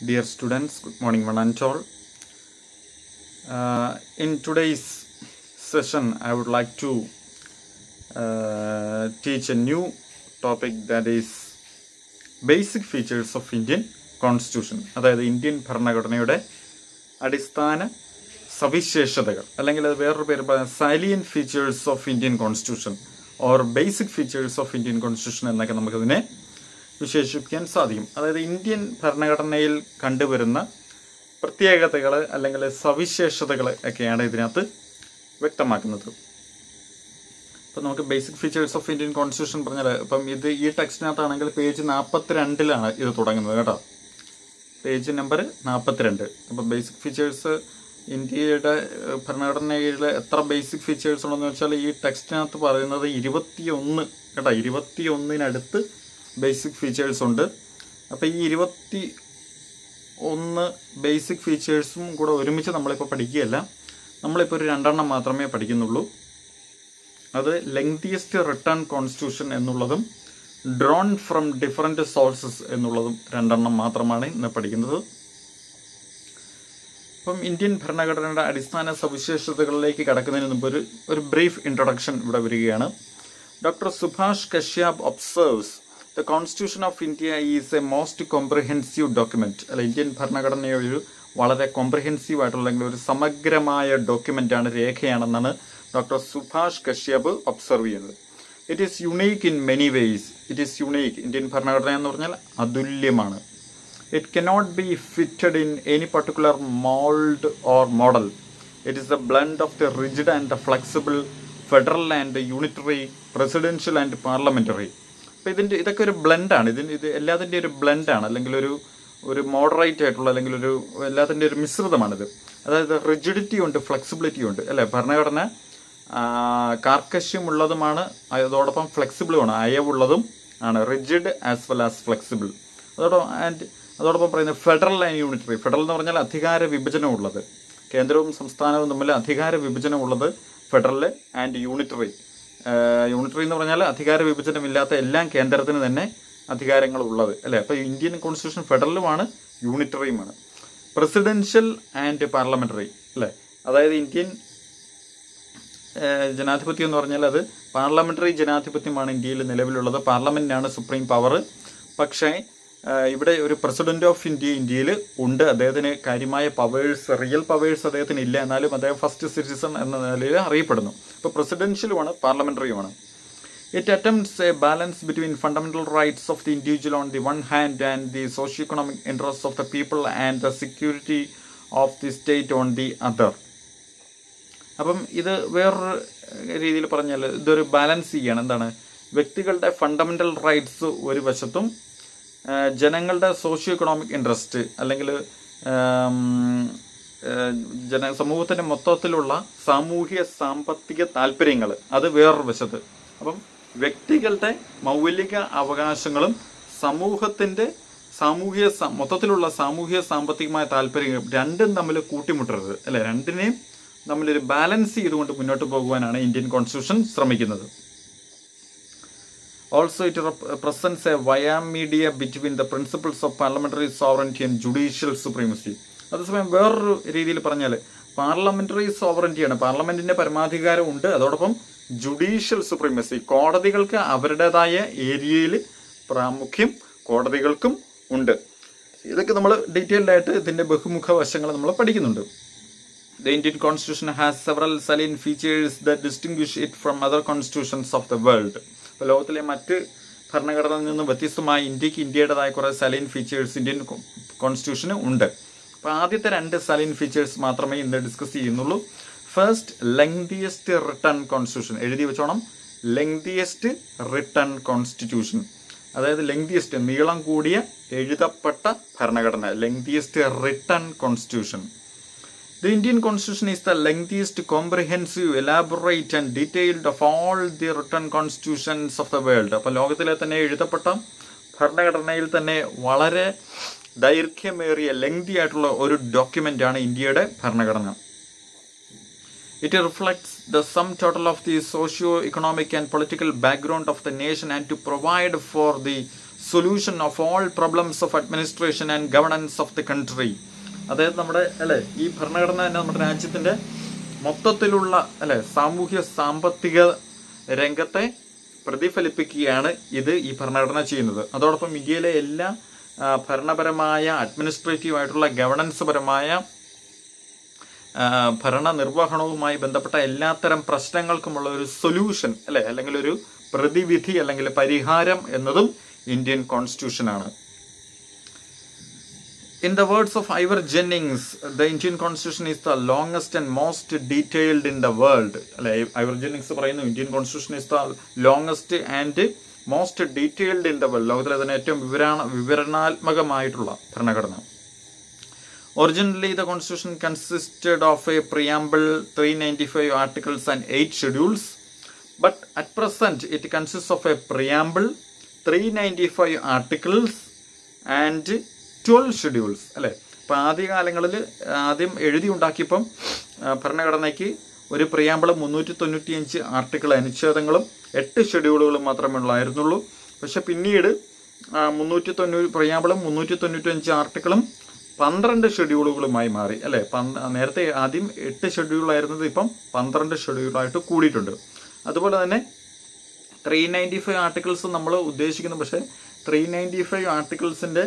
Dear students, good morning, one and all. Uh, in today's session, I would like to uh, teach a new topic that is basic features of Indian Constitution. അതായത് Indian ഭരണഘടനയുടെ അടിസ്ഥാന സവിശേഷതകൾ അല്ലെങ്കിൽ അത് വേറൊരു പേര് പറയാം salient features of Indian constitution or basic features of Indian constitution എന്നൊക്കെ നമുക്കതിനെ വിശേഷിപ്പിക്കാൻ സാധിക്കും അതായത് ഇന്ത്യൻ ഭരണഘടനയിൽ കണ്ടുവരുന്ന പ്രത്യേകതകൾ അല്ലെങ്കിൽ സവിശേഷതകൾ ഒക്കെയാണ് ഇതിനകത്ത് വ്യക്തമാക്കുന്നത് ഇപ്പം നമുക്ക് basic features of Indian constitution പറഞ്ഞാൽ ഇപ്പം ഇത് ഈ ടെക്സ്റ്റിനകത്താണെങ്കിൽ പേജ് നാൽപ്പത്തിരണ്ടിലാണ് ഇത് തുടങ്ങുന്നത് കേട്ടോ പേജ് നമ്പർ നാൽപ്പത്തിരണ്ട് അപ്പം ബേസിക് ഫീച്ചേഴ്സ് ഇന്ത്യയുടെ ഏഹ്, ഭരണഘടനയിലെ എത്ര ബേസിക് ഫീച്ചേഴ്സ് ഉണ്ടെന്ന് വെച്ചാൽ ഈ ടെക്സ്റ്റിനകത്ത് പറയുന്നത് ഇരുപത്തിയൊന്ന് കേട്ടോ ഇരുപത്തിയൊന്നിനടുത്ത് ബേസിക് ഫീച്ചേഴ്സ് ഉണ്ട് അപ്പോൾ ഈ ഇരുപത്തി ഒന്ന് ബേസിക് ഫീച്ചേഴ്സും കൂടെ ഒരുമിച്ച് നമ്മളിപ്പോൾ പഠിക്കുകയല്ല നമ്മളിപ്പോൾ ഒരു രണ്ടെണ്ണം മാത്രമേ പഠിക്കുന്നുള്ളൂ അത് ലെങ്തിയസ്റ്റ് റിട്ടേൺ കോൺസ്റ്റിറ്റ്യൂഷൻ എന്നുള്ളതും ഡ്രോൺ ഫ്രം ഡിഫറെൻറ്റ് സോഴ്സസ് എന്നുള്ളതും രണ്ടെണ്ണം മാത്രമാണ് ഇന്ന് പഠിക്കുന്നത് അപ്പം ഇന്ത്യൻ ഭരണഘടനയുടെ അടിസ്ഥാന സവിശേഷതകളിലേക്ക് കടക്കുന്നതിന് മുമ്പ് ഒരു ഒരു ബ്രീഫ് ഇൻട്രൊഡക്ഷൻ ഇവിടെ വരികയാണ് doctor Subhash Kashyap observes the constitution of India is a most comprehensive document അല്ല ഇന്ത്യൻ ഭരണഘടനയെ ഒരു വളരെ കോംപ്രിഹെൻസീവ് ആയിട്ടുള്ള അല്ലെങ്കിൽ ഒരു സമഗ്രമായ ഡോക്യുമെന്റ് ആണ് രേഖയാണെന്നാണ് ഡോക്ടർ സുഭാഷ് കശ്യപ് ഒബ്സർവ് ചെയ്യുന്നത് it is unique in many ways it is unique Indian ഭരണഘടന എന്ന് പറഞ്ഞാൽ അതുല്യമാണ് It cannot be fitted in any particular mold or model. It is a blend of the rigid and the flexible, federal and unitary, presidential and parliamentary. അപ്പോൾ ഇതിൻ്റെ ഇതൊക്കെ ഒരു ബ്ലെൻഡാണ് ഇതിന് ഇത് എല്ലാത്തിൻ്റെ ഒരു ബ്ലെൻഡാണ് അല്ലെങ്കിൽ ഒരു ഒരു മോഡറേറ്റ് ആയിട്ടുള്ള അല്ലെങ്കിൽ ഒരു എല്ലാത്തിൻ്റെ ഒരു മിശ്രിതമാണിത് അതായത് റിജിഡിറ്റി ഉണ്ട് ഫ്ലെക്സിബിലിറ്റി ഉണ്ട് അല്ലേ ഭരണഘടന ആ, കാർക്കശ്യമുള്ളതുമാണ് അതോടൊപ്പം ഫ്ലെക്സിബിളുമാണ് അയവുള്ളതും ആണ് rigid as well as flexible അതോടൊപ്പം ആൻഡ് അതോടൊപ്പം പറയുന്നത് ഫെഡറൽ ആൻഡ് യൂണിറ്ററി ഫെഡറൽ എന്ന് പറഞ്ഞാൽ അധികാര വിഭജനമുള്ളത് കേന്ദ്രവും സംസ്ഥാനവും തമ്മിൽ അധികാര വിഭജനമുള്ളത് ഫെഡറൽ ആൻഡ് യൂണിറ്ററി യൂണിറ്ററി എന്ന് പറഞ്ഞാൽ അധികാര വിഭജനമില്ലാത്ത എല്ലാം കേന്ദ്രത്തിന് തന്നെ അധികാരങ്ങൾ ഉള്ളത് അല്ലേ അപ്പോൾ ഇന്ത്യൻ കോൺസ്റ്റിറ്റ്യൂഷൻ ഫെഡറലുമാണ് യൂണിറ്ററിയുമാണ് പ്രസിഡൻഷ്യൽ ആൻഡ് പാർലമെന്ററി അല്ലേ അതായത് ഇന്ത്യൻ ഏഹ് ജനാധിപത്യം എന്ന് പറഞ്ഞാൽ അത് പാർലമെന്ററി ജനാധിപത്യമാണ് ഇന്ത്യയിൽ നിലവിലുള്ളത് പാർലമെന്റിനാണ് സുപ്രീം പവർ പക്ഷേ ഏഹ് ഇവിടെ ഒരു പ്രസിഡന്റ് ഓഫ് ഇന്ത്യ ഇന്ത്യയിൽ ഉണ്ട് അദ്ദേഹത്തിന് കാര്യമായ പവേഴ്സ് റിയൽ പവേഴ്സ് അദ്ദേഹത്തിന് ഇല്ല എന്നാലും അദ്ദേഹം ഫസ്റ്റ് സിറ്റിസൺ എന്ന നിലയിൽ അറിയപ്പെടുന്നു ഇപ്പോൾ പ്രസിഡൻഷ്യലുമാണ് പാർലമെന്ററിയുമാണ് it attempts a balance between fundamental rights of the individual on the one hand and the socio economic interest of the people and the security of the state on the other അപ്പം ഇത് വേറൊരു രീതിയിൽ പറഞ്ഞാൽ ഇതൊരു balance ചെയ്യാണ് എന്താണ് വ്യക്തികളുടെ fundamental rights ഒരു വശത്തും ആ, ജനങ്ങളുടെ സോഷ്യോ ഇക്കണോമിക് ഇൻട്രസ്റ്റ് അല്ലെങ്കിൽ ആം, ആ, ജന സമൂഹത്തിന്റെ മൊത്തത്തിലുള്ള സാമൂഹ്യ സാമ്പത്തിക താല്പര്യങ്ങൾ അത് വേറൊരു വശത്ത് അപ്പം വ്യക്തികളുടെ മൗലിക അവകാശങ്ങളും സമൂഹത്തിന്റെ സാമൂഹ്യ സ- മൊത്തത്തിലുള്ള സാമൂഹ്യ സാമ്പത്തികമായ താല്പര്യങ്ങളും രണ്ടും തമ്മിൽ കൂട്ടിമുട്ടരുത് അല്ലെ രണ്ടിനെയും തമ്മിലൊരു ബാലൻസ് ചെയ്തുകൊണ്ട് മുന്നോട്ട് പോകുവാനാണ് ഇന്ത്യൻ കോൺസ്റ്റിറ്റ്യൂഷൻ ശ്രമിക്കുന്നത് also it presents a via media between the principles of parliamentary sovereignty and judicial supremacy അതേസമയം വേറൊരു രീതിയിൽ പറഞ്ഞാൽ പാർലമെന്ററി സോവറൻറ്റിയാണ് പാർലമെന്റിന്റെ പരമാധികാരം ഉണ്ട് അതോടൊപ്പം ജുഡീഷ്യൽ സുപ്രീമസി കോടതികൾക്ക് അവരുടേതായ ഏരിയയിൽ പ്രാമുഖ്യം കോടതികൾക്കും ഉണ്ട് ഇതൊക്കെ നമ്മൾ ഡീറ്റെയിൽഡ് ആയിട്ട് ഇതിന്റെ ബഹുമുഖ വശങ്ങൾ നമ്മൾ പഠിക്കുന്നുണ്ട് The Indian constitution has several salient features that distinguish it from other constitutions of the world. ഇപ്പോൾ ലോകത്തിലെ മറ്റ് ഭരണഘടനയിൽ നിന്നും വ്യത്യസ്തമായി ഇന്ത്യക്ക് ഇന്ത്യയുടേതായ കുറേ സലൈൻ ഫീച്ചേഴ്സ് ഇന്ത്യൻ കോൺസ്റ്റിറ്റ്യൂഷന് ഉണ്ട് അപ്പോൾ ആദ്യത്തെ രണ്ട് സലൈൻ ഫീച്ചേഴ്സ് മാത്രമേ ഇന്ന് ഡിസ്കസ് ചെയ്യുന്നുള്ളൂ ഫസ്റ്റ് ലെങ്തിയസ്റ്റ് റിട്ടേൺ കോൺസ്റ്റിറ്റ്യൂഷൻ എഴുതി വെച്ചോണം ലെങ്തിയസ്റ്റ് റിട്ടേൺ കോൺസ്റ്റിറ്റ്യൂഷൻ അതായത് ലെങ്തിയസ്റ്റ് നീളം കൂടിയ എഴുതപ്പെട്ട ഭരണഘടന lengthiest written constitution The Indian Constitution is the lengthiest, comprehensive, elaborate and detailed of all the written constitutions of the world. അപ്പോൾ ലോകത്തിലെ തന്നെ എഴുതപ്പെട്ട ഭരണഘടനയിൽ തന്നെ വളരെ ദൈർഘ്യമേറിയ ലെങ്തി ആയിട്ടുള്ള ഒരു ഡോക്യുമെന്റ് ആണ് ഇന്ത്യയുടെ ഭരണഘടന It reflects the sum total of the socio-economic and political background of the nation and to provide for the solution of all problems of administration and governance of the country അതായത് നമ്മുടെ അല്ലെ ഈ ഭരണഘടന തന്നെ നമ്മുടെ രാജ്യത്തിന്റെ മൊത്തത്തിലുള്ള അല്ലെ സാമൂഹ്യ സാമ്പത്തിക രംഗത്തെ പ്രതിഫലിപ്പിക്കുകയാണ് ഇത് ഈ ഭരണഘടന ചെയ്യുന്നത് അതോടൊപ്പം ഇന്ത്യയിലെ എല്ലാ ആ, ഭരണപരമായ അഡ്മിനിസ്ട്രേറ്റീവ് ആയിട്ടുള്ള ഗവർണൻസ് പരമായ ആ, ഭരണ നിർവഹണവുമായി ബന്ധപ്പെട്ട എല്ലാത്തരം പ്രശ്നങ്ങൾക്കുമുള്ള ഒരു സൊല്യൂഷൻ അല്ലെ അല്ലെങ്കിൽ ഒരു പ്രതിവിധി അല്ലെങ്കിൽ പരിഹാരം എന്നതും ഇന്ത്യൻ കോൺസ്റ്റിറ്റ്യൂഷനാണ് In the words of Ivor Jennings, the Indian Constitution is the longest and most detailed in the world. അല്ലെ ഐവർ ജെന്നിങ്സ് പറയുന്നു Indian constitution is the longest and most detailed in the world ലോകത്തിലെ തന്നെ ഏറ്റവും വിവരണ വിവരണാത്മകമായിട്ടുള്ള ഭരണഘടന Originally, the constitution consisted of a preamble, 395 articles, and 8 schedules. But at present, it consists of a preamble, 395 articles, and 12 schedules. അല്ലേ അപ്പം ആദ്യകാലങ്ങളിൽ ആദ്യം എഴുതി ഉണ്ടാക്കിയപ്പം ആ, ഭരണഘടനയ്ക്ക് ഒരു പ്രിയാമ്പിള് മുന്നൂറ്റി തൊണ്ണൂറ്റിയഞ്ച് ആർട്ടിക്കിൾ അനുച്ഛേദങ്ങളും എട്ട് ഷെഡ്യൂളുകളും മാത്രമേ ഉള്ളായിരുന്നുള്ളൂ പക്ഷെ പിന്നീട് മുന്നൂറ്റി തൊണ്ണൂറ് പ്രിയാമ്പിളും മുന്നൂറ്റി തൊണ്ണൂറ്റഞ്ച് ആർട്ടിക്കിളും പന്ത്രണ്ട് ഷെഡ്യൂളുകളുമായി മാറി അല്ലെ പന്ത് നേരത്തെ ആദ്യം എട്ട് ഷെഡ്യൂളായിരുന്നത് ഇപ്പം പന്ത്രണ്ട് ഷെഡ്യൂളായിട്ട് കൂടിയിട്ടുണ്ട് അതുപോലെ തന്നെ ത്രീ നയൻറ്റി ഫൈവ് ആർട്ടിക്കിൾസ് നമ്മൾ ഉദ്ദേശിക്കുന്നു പക്ഷേ ത്രീ നയൻറ്റി ഫൈവ് ആർട്ടിക്കിൾസിൻ്റെ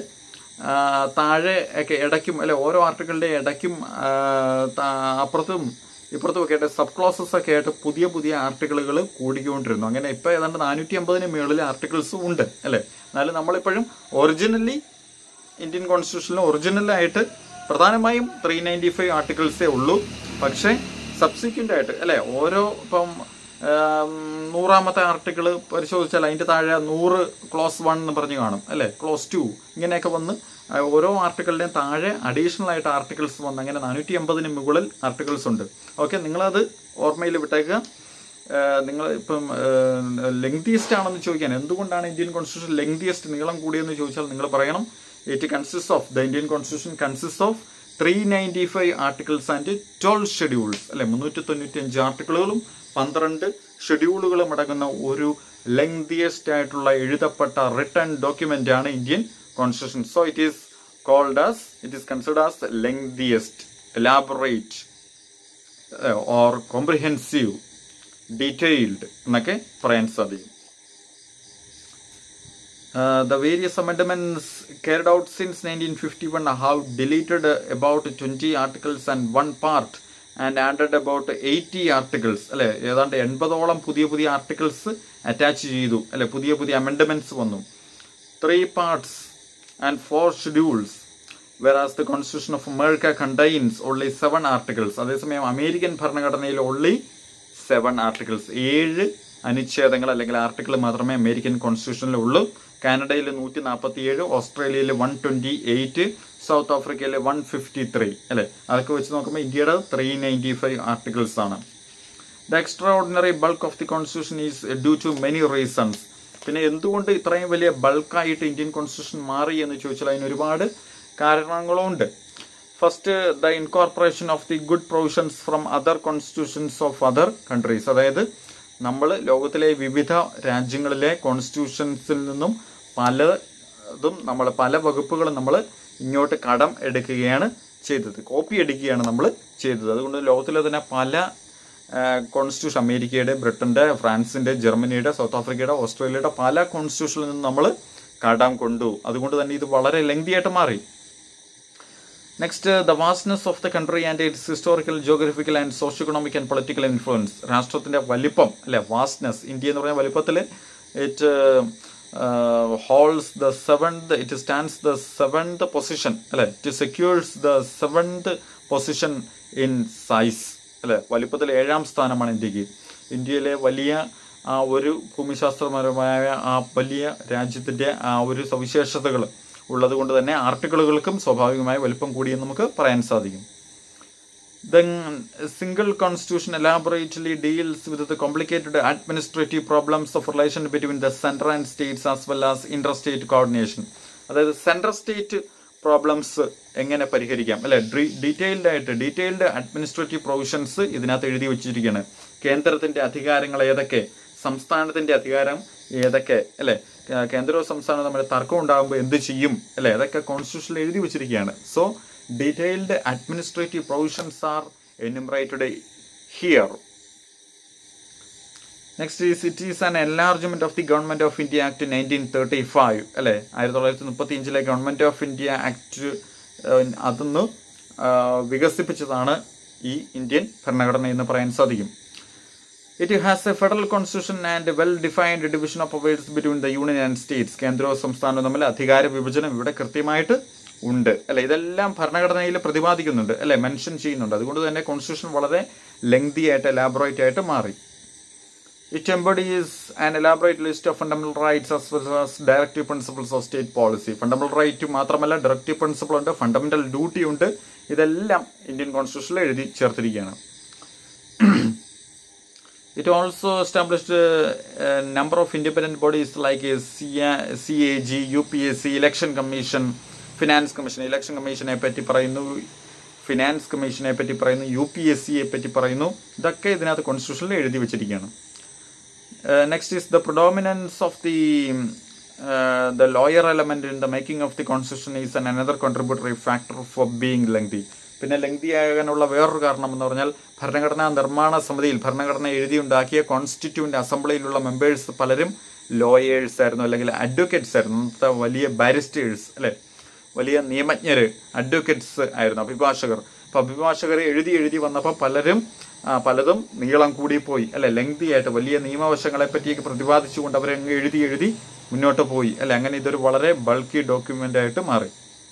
താഴെ ഒക്കെ ഇടയ്ക്കും അല്ലെ ഓരോ ആർട്ടിക്കിളിൻ്റെ ഇടയ്ക്കും ആ, താ- അപ്പുറത്തും ഇപ്പുറത്തും ഒക്കെ ആയിട്ട് സബ് ക്ലോസസ് ഒക്കെ ആയിട്ട് പുതിയ പുതിയ ആർട്ടിക്കിളുകൾ കൂടിക്കൊണ്ടിരുന്നു അങ്ങനെ ഇപ്പോൾ ഏതാണ്ട് നാനൂറ്റി അമ്പതിന് മുകളിൽ ആർട്ടിക്കിൾസ് ഉണ്ട് അല്ലേ എന്നാലും നമ്മളിപ്പോഴും ഒറിജിനലി ഇന്ത്യൻ കോൺസ്റ്റിറ്റ്യൂഷനിൽ ഒറിജിനലായിട്ട് പ്രധാനമായും ത്രീ നയൻറ്റി ഫൈവ് ആർട്ടിക്കിൾസേ ഉള്ളൂ പക്ഷേ സബ്സിക്വൻ്റ് ആയിട്ട് അല്ലേ ഓരോ ഇപ്പം ആം, നൂറാമത്തെ ആർട്ടിക്കിൾ പരിശോധിച്ചാൽ അതിൻ്റെ താഴെ നൂറ് ക്ലോസ് വൺ എന്ന് പറഞ്ഞ് കാണും അല്ലേ ക്ലോസ് ടു ഇങ്ങനെയൊക്കെ വന്ന് ആ, ഓരോ ആർട്ടിക്കിളിൻ്റെയും താഴെ അഡീഷണൽ ആയിട്ട് ആർട്ടിക്കിൾസ് വന്ന് അങ്ങനെ നാനൂറ്റി അമ്പതിന് മുകളിൽ ആർട്ടിക്കിൾസ് ഉണ്ട് ഓക്കെ നിങ്ങളത് ഓർമ്മയിൽ വിട്ടേക്കുക ഏഹ് നിങ്ങൾ ഇപ്പം ലെങ്തിയസ്റ്റ് ആണെന്ന് ചോദിക്കാൻ എന്തുകൊണ്ടാണ് ഇന്ത്യൻ കോൺസ്റ്റിറ്റ്യൂഷൻ ലെങ്തിയസ്റ്റ് നീളം കൂടിയെന്ന് ചോദിച്ചാൽ നിങ്ങൾ പറയണം it consist of the Indian constitution consist of three ninety five articles and twelve schedules അല്ലെ മുന്നൂറ്റി തൊണ്ണൂറ്റി അഞ്ച് ആർട്ടിക്കിളുകളും പന്ത്രണ്ട് ഷെഡ്യൂളുകളും അടങ്ങുന്ന ഒരു ലെങ്തിയസ്റ്റ് ആയിട്ടുള്ള എഴുതപ്പെട്ട റിട്ടേൺ ഡോക്യുമെന്റ് ആണ് Indian constitution so it is called as it is consider as lengthiest elaborate or comprehensive detailed എന്നൊക്കെ പറയാൻ സാധിക്കും Uh, the various amendments carried out since 1951 have deleted uh, about 20 articles and one part and added about 80 articles അല്ലെ ഏതാണ്ട് എൺപതോളം പുതിയ പുതിയ articles attach ചെയ്തു അല്ലെ പുതിയ പുതിയ അമെൻഡ്മെന്റ്സ് വന്നു three parts and four schedules whereas the constitution of America contains only seven articles അതേസമയം അമേരിക്കൻ ഭരണഘടനയിൽ ഓൺലി സെവൻ ആർട്ടിക്കിൾസ് ഏഴ് അനുച്ഛേദങ്ങൾ അല്ലെങ്കിൽ ആർട്ടിക്കിൾ മാത്രമേ അമേരിക്കൻ കോൺസ്റ്റിറ്റ്യൂഷനിൽ ഉള്ളൂ കാനഡയിൽ നൂറ്റി നാൽപ്പത്തി ഏഴ് ഓസ്ട്രേലിയയിൽ വൺ ട്വന്റി എയ്റ്റ് സൗത്ത് ആഫ്രിക്കയിൽ വൺ ഫിഫ്റ്റി ത്രീ അല്ലെ അതൊക്കെ വെച്ച് നോക്കുമ്പോൾ ഇന്ത്യയുടെ ത്രീ നയൻറ്റി ഫൈവ് ആർട്ടിക്കിൾസ് ആണ് the extraordinary bulk of the constitution is due to many reasons പിന്നെ എന്തുകൊണ്ട് ഇത്രയും വലിയ ബൾക്കായിട്ട് ഇന്ത്യൻ കോൺസ്റ്റിറ്റ്യൂഷൻ മാറി എന്ന് ചോദിച്ചാൽ അതിന് ഒരുപാട് കാരണങ്ങളുണ്ട് first the incorporation of the good provisions from other constitutions of other countries അതായത് നമ്മൾ ലോകത്തിലെ വിവിധ രാജ്യങ്ങളിലെ കോൺസ്റ്റിറ്റ്യൂഷൻസിൽ നിന്നും പലതും നമ്മൾ പല വകുപ്പുകളും നമ്മൾ ഇങ്ങോട്ട് കടം എടുക്കുകയാണ് ചെയ്തത് കോപ്പി എടുക്കുകയാണ് നമ്മൾ ചെയ്തത് അതുകൊണ്ട് ലോകത്തിലെ തന്നെ പല കോൺസ്റ്റിറ്റ്യൂഷൻ അമേരിക്കയുടെ ബ്രിട്ടന്റെ ഫ്രാൻസിന്റെ ജർമ്മനിയുടെ സൗത്ത് ആഫ്രിക്കയുടെ ഓസ്ട്രേലിയയുടെ പല കോൺസ്റ്റിറ്റ്യൂഷനിൽ നിന്നും നമ്മൾ കടം കൊണ്ടു അതുകൊണ്ട് തന്നെ ഇത് വളരെ ലെങ്തി ആയിട്ട് മാറി next the vastness of the country and its historical geographical and socio economic and political influence രാഷ്ട്രത്തിന്റെ വലിപ്പം അല്ലെ വാസ്റ്റ്നെസ് ഇന്ത്യ എന്ന് പറയുന്ന വലിപ്പത്തിൽ it holds the seventh it stands the seventh position അല്ലെ it secures the seventh position in size അല്ലെ വലിപ്പത്തിൽ ഏഴാം സ്ഥാനമാണ് ഇന്ത്യക്ക് ഇന്ത്യയിലെ വലിയ ആ ഒരു ഭൂമിശാസ്ത്രപരമായ ആ വലിയ രാജ്യത്തിന്റെ ആ ഒരു സവിശേഷതകൾ ഉള്ളത് കൊണ്ട് തന്നെ ആർട്ടിക്കിളുകൾക്കും സ്വാഭാവികമായ വലിപ്പം കൂടിയെന്ന് നമുക്ക് പറയാൻ സാധിക്കും Then single constitution elaborately deals with the complicated administrative problems of relation between the center and states as well as interstate coordination. അതായത് സെൻട്രൽ സ്റ്റേറ്റ് പ്രോബ്ലംസ് എങ്ങനെ പരിഹരിക്കാം അല്ലെ ഡീറ്റെയിൽഡ് ആയിട്ട് ഡീറ്റെയിൽഡ് അഡ്മിനിസ്ട്രേറ്റീവ് പ്രൊവിഷൻസ് ഇതിനകത്ത് എഴുതി വെച്ചിരിക്കുകയാണ് കേന്ദ്രത്തിന്റെ അധികാരങ്ങൾ ഏതൊക്കെ സംസ്ഥാനത്തിന്റെ അധികാരം ഏതൊക്കെ അല്ലെ കേ- കേന്ദ്രവും സംസ്ഥാനവും തമ്മിൽ തർക്കം ഉണ്ടാകുമ്പോൾ എന്ത് ചെയ്യും അല്ലേ അതൊക്കെ കോൺസ്റ്റിറ്റ്യൂഷനിൽ എഴുതി വെച്ചിരിക്കുകയാണ് so detailed administrative provisions are enumerated here. Next is it is an enlargement of the government of India act nineteen thirty five അല്ലെ ആയിരത്തി തൊള്ളായിരത്തി മുപ്പത്തി അഞ്ചിലെ ഗവൺമെന്റ് ഓഫ് ഇന്ത്യ ആക്ട് അതൊന്ന് വികസിപ്പിച്ചതാണ് ഈ ഇന്ത്യൻ ഭരണഘടന എന്ന് പറയാൻ സാധിക്കും it has a federal constitution and well defined division of powers between the union and states കേന്ദ്രവും സംസ്ഥാനവും തമ്മിൽ അധികാര വിഭജനം ഇവിടെ കൃത്യമായിട്ട് ഉണ്ട് അല്ലെ ഇതെല്ലാം ഭരണഘടനയിൽ പ്രതിപാദിക്കുന്നുണ്ട് അല്ലെ മെൻഷൻ ചെയ്യുന്നുണ്ട് അതുകൊണ്ട് തന്നെ കോൺസ്റ്റിറ്റ്യൂഷൻ വളരെ ലെങ്തി ആയിട്ട് എലാബറേറ്റ് ആയിട്ട് മാറി It embodies an elaborate list of fundamental rights as well as directive principles of state policy. Fundamental right മാത്രമല്ല ഡയറക്റ്റീവ് പ്രിൻസിപ്പിൾ ഉണ്ട് ഫണ്ടമെന്റൽ ഡ്യൂട്ടി ഉണ്ട് ഇതെല്ലാം ഇന്ത്യൻ കോൺസ്റ്റിറ്റ്യൂഷനിൽ എഴുതി ചേർത്തിരിക്കുകയാണ് It also established a number of independent bodies like a CAG, UPSC, Election Commission, Finance Commission. Election Commissionനെ പറ്റി പറയുന്നു finance കമ്മീഷനെ പറ്റി പറയുന്നു യു പി എസ് സിയെ പറ്റി പറയുന്നു ഇതൊക്കെ ഇതിനകത്ത് കോൺസ്റ്റിറ്റ്യൂഷനിൽ എഴുതി വെച്ചിരിക്കുകയാണ് next is the predominance of the the lawyer element in the making of the constitution is an another contributory factor for being lengthy പിന്നെ ലെങ്തി ആകാനുള്ള വേറൊരു കാരണം എന്ന് പറഞ്ഞാൽ ഭരണഘടനാ നിർമ്മാണ സമിതിയിൽ ഭരണഘടന എഴുതിയുണ്ടാക്കിയ കോൺസ്റ്റിറ്റ്യൂന്റ് അസംബ്ലിയിലുള്ള മെമ്പേഴ്സ് പലരും ലോയേഴ്സ് ആയിരുന്നു അല്ലെങ്കിൽ അഡ്വക്കേറ്റ്സ് ആയിരുന്നു അന്നത്തെ വലിയ ബാരിസ്റ്റേഴ്സ് അല്ലെ വലിയ നിയമജ്ഞര് അഡ്വക്കേറ്റ്സ് ആയിരുന്നു അഭിഭാഷകർ അപ്പൊ അഭിഭാഷകർ എഴുതി എഴുതി വന്നപ്പോൾ പലരും ആ, പലതും നീളം കൂടി പോയി അല്ലെ ലെങ്തി ആയിട്ട് വലിയ നിയമവശങ്ങളെ പറ്റിയൊക്കെ പ്രതിപാദിച്ചുകൊണ്ട് അവരങ്ങ് എഴുതി എഴുതി മുന്നോട്ട് പോയി അല്ലെ അങ്ങനെ ഇതൊരു വളരെ ബൾക്കി ഡോക്യുമെന്റ് ആയിട്ട് മാറി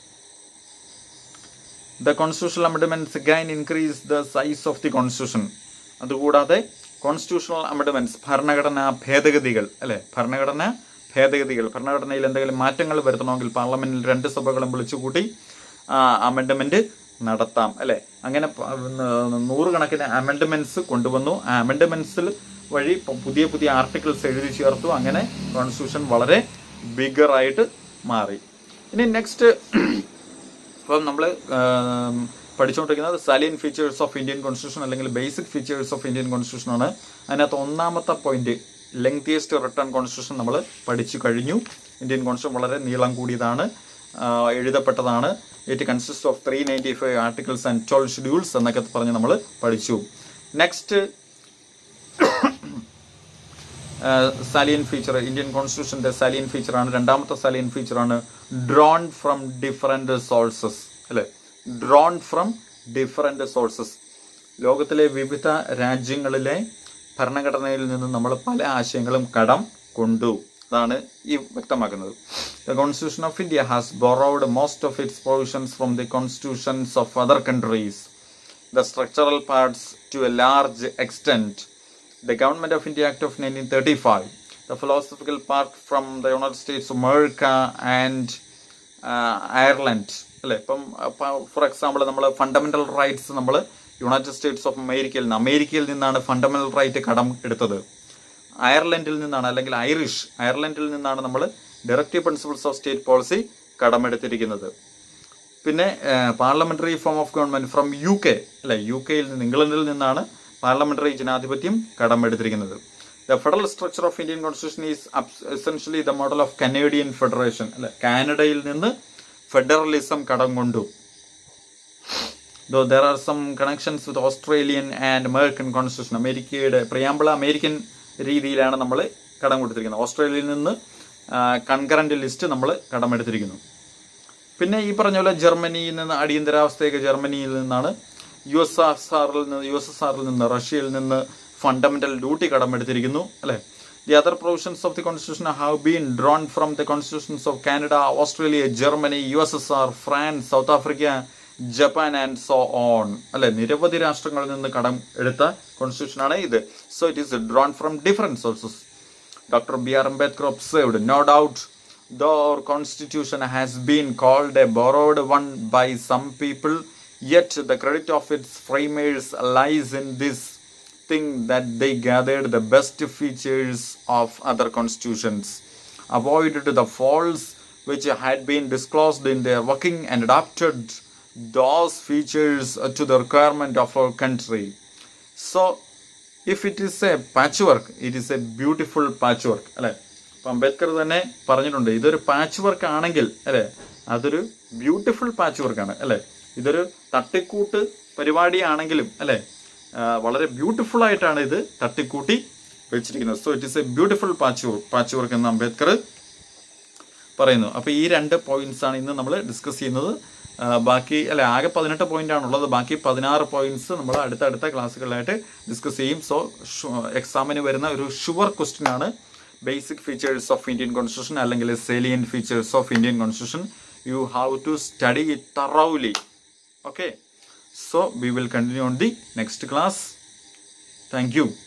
the constitutional amendments again increase the size of the constitution അതുകൂടാതെ കോൺസ്റ്റിറ്റ്യൂഷണൽ അമെൻഡ്മെന്റ്സ് ഭരണഘടനാ ഭേദഗതികൾ അല്ലെ ഭരണഘടന ഭേദഗതികൾ ഭരണഘടനയിൽ എന്തെങ്കിലും മാറ്റങ്ങൾ വരുത്തണമെങ്കിൽ പാർലമെന്റിൽ രണ്ട് സഭകളും വിളിച്ചുകൂട്ടി അമെൻഡ്മെന്റ് നടത്താം അല്ലെ അങ്ങനെ പ- ന- നൂറുകണക്കിന് അമെൻഡ്മെന്റ്സ് കൊണ്ടുവന്നു ആ അമെൻഡ്മെന്റ്സിൽ വഴി പ- പുതിയ പുതിയ ആർട്ടിക്കിൾസ് എഴുതി ചേർത്തു അങ്ങനെ കോൺസ്റ്റിറ്റ്യൂഷൻ വളരെ ബിഗർ ആയിട്ട് മാറി ഇനി നെക്സ്റ്റ് ഇപ്പം നമ്മൾ പഠിച്ചുകൊണ്ടിരിക്കുന്നത് salient features of Indian constitution അല്ലെങ്കിൽ basic features of Indian constitution ആണ് അതിനകത്ത് ഒന്നാമത്തെ പോയിന്റ് ലെങ്തിയസ്റ്റ് റിട്ടേൺ കോൺസ്റ്റിറ്റ്യൂഷൻ നമ്മൾ പഠിച്ചു കഴിഞ്ഞു ഇന്ത്യൻ കോൺസ്റ്റിറ്റ്യൂഷൻ വളരെ നീളം കൂടിയതാണ് ആ, എഴുതപ്പെട്ടതാണ് it consist of three ninety five articles and twelve schedules എന്നൊക്കെ പറഞ്ഞ് നമ്മൾ പഠിച്ചു നെക്സ്റ്റ് സാലിയൻ ഫീച്ചർ ഇന്ത്യൻ കോൺസ്റ്റിറ്റ്യൂഷന്റെ സാലിയൻ ഫീച്ചർ ആണ് രണ്ടാമത്തെ സാലിയൻ ഫീച്ചർ ആണ് ഡ്രോൺ ഫ്രം ഡിഫറെന്റ് സോഴ്സസ് അല്ലെ ഡ്രോൺ ഫ്രം ഡിഫറെന്റ് സോഴ്സസ് ലോകത്തിലെ വിവിധ രാജ്യങ്ങളിലെ ഭരണഘടനയിൽ നിന്ന് നമ്മൾ പല ആശയങ്ങളും കടം കൊണ്ടു അതാണ് ഈ വ്യക്തമാക്കുന്നത് the constitution of India has borrowed most of its provisions from the constitutions of other countries the structural parts to a large extent. The Government of India Act of 1935, the philosophical part from the United States of America and uh, Ireland. അല്ലേ ഇപ്പം for example നമ്മൾ fundamental rights നമ്മൾ United States of അമേരിക്കയിൽ നിന്ന് അമേരിക്കയിൽ നിന്നാണ് fundamental right കടം എടുത്തത് അയർലൻഡിൽ നിന്നാണ് അല്ലെങ്കിൽ ഐറിഷ് അയർലൻഡിൽ നിന്നാണ് നമ്മൾ directive principles of state policy കടമെടുത്തിരിക്കുന്നത് പിന്നെ parliamentary form of government from U K അല്ലെ യു കെയിൽ നിന്ന് ഇംഗ്ലണ്ടിൽ നിന്നാണ് പാർലമെന്ററി ജനാധിപത്യം കടമെടുത്തിരിക്കുന്നത് the federal structure of Indian constitution is essentially the model of Canadian federation അല്ലെ കാനഡയിൽ നിന്ന് ഫെഡറലിസം കടം കൊണ്ടു though there are some connections with Australian and American constitution അമേരിക്കയുടെ പ്രിയാമ്പിള അമേരിക്കൻ രീതിയിലാണ് നമ്മൾ കടം കൊടുത്തിരിക്കുന്നത് ഓസ്ട്രേലിയയിൽ നിന്ന് കൺകറന്റ് ലിസ്റ്റ് നമ്മൾ കടമെടുത്തിരിക്കുന്നു പിന്നെ ഈ പറഞ്ഞ പോലെ ജർമ്മനിയിൽ നിന്ന് അടിയന്തരാവസ്ഥയൊക്കെ ജർമ്മനിയിൽ നിന്നാണ് യു എസ് എസ് ആറിൽ നിന്ന് യു എസ് എസ് ആറിൽ നിന്ന് റഷ്യയിൽ നിന്ന് ഫണ്ടമെന്റൽ ഡ്യൂട്ടി കടമെടുത്തിരിക്കുന്നു അല്ലെ the other provisions of the constitution have been drawn from the constitutions of Canada Australia Germany U S S R France South Africa Japan and so on അല്ലെ നിരവധി രാഷ്ട്രങ്ങളിൽ നിന്ന് കടം എടുത്ത കോൺസ്റ്റിറ്റ്യൂഷൻ ആണ് ഇത് so it is drawn from different sources Dr. B.R. Ambedkar observed, no doubt, though our constitution has been called a borrowed one by some people, yet the credit of its framers lies in this thing that they gathered the best features of other constitutions, avoided the faults which had been disclosed in their working and adapted those features to the requirement of our country. So, if it is a patchwork, it is a beautiful patchwork. അല്ലെ ഇപ്പൊ അംബേദ്കർ തന്നെ പറഞ്ഞിട്ടുണ്ട് ഇതൊരു patch work ആണെങ്കിൽ അല്ലെ അതൊരു beautiful patch വർക്കാണ് അല്ലെ ഇതൊരു തട്ടിക്കൂട്ട് പരിപാടിയാണെങ്കിലും അല്ലെ ആ, വളരെ ബ്യൂട്ടിഫുൾ ആയിട്ടാണ് ഇത് തട്ടിക്കൂട്ടി വെച്ചിരിക്കുന്നത് so it is a beautiful patchwork patchwork എന്ന് അംബേദ്കർ പറയുന്നു അപ്പോൾ ഈ രണ്ട് പോയിന്റ്സ് ആണ് ഇന്ന് നമ്മൾ ഡിസ്കസ് ചെയ്യുന്നത് ആ, ബാക്കി അല്ല ആകെ പതിനെട്ട് പോയിന്റ് ആണുള്ളത് ബാക്കി പതിനാറ് പോയിന്റ്സ് നമ്മൾ അടുത്തടുത്ത ക്ലാസ്സുകളിലായിട്ട് ഡിസ്കസ് ചെയ്യും സോ എക്സാമിന് വരുന്ന ഒരു ഷുവർ ക്വസ്റ്റ്യൻ ആണ് basic features of Indian constitution അല്ലെങ്കിൽ salient features of Indian constitution you have to study it thoroughly okay so we will continue on the next class thank U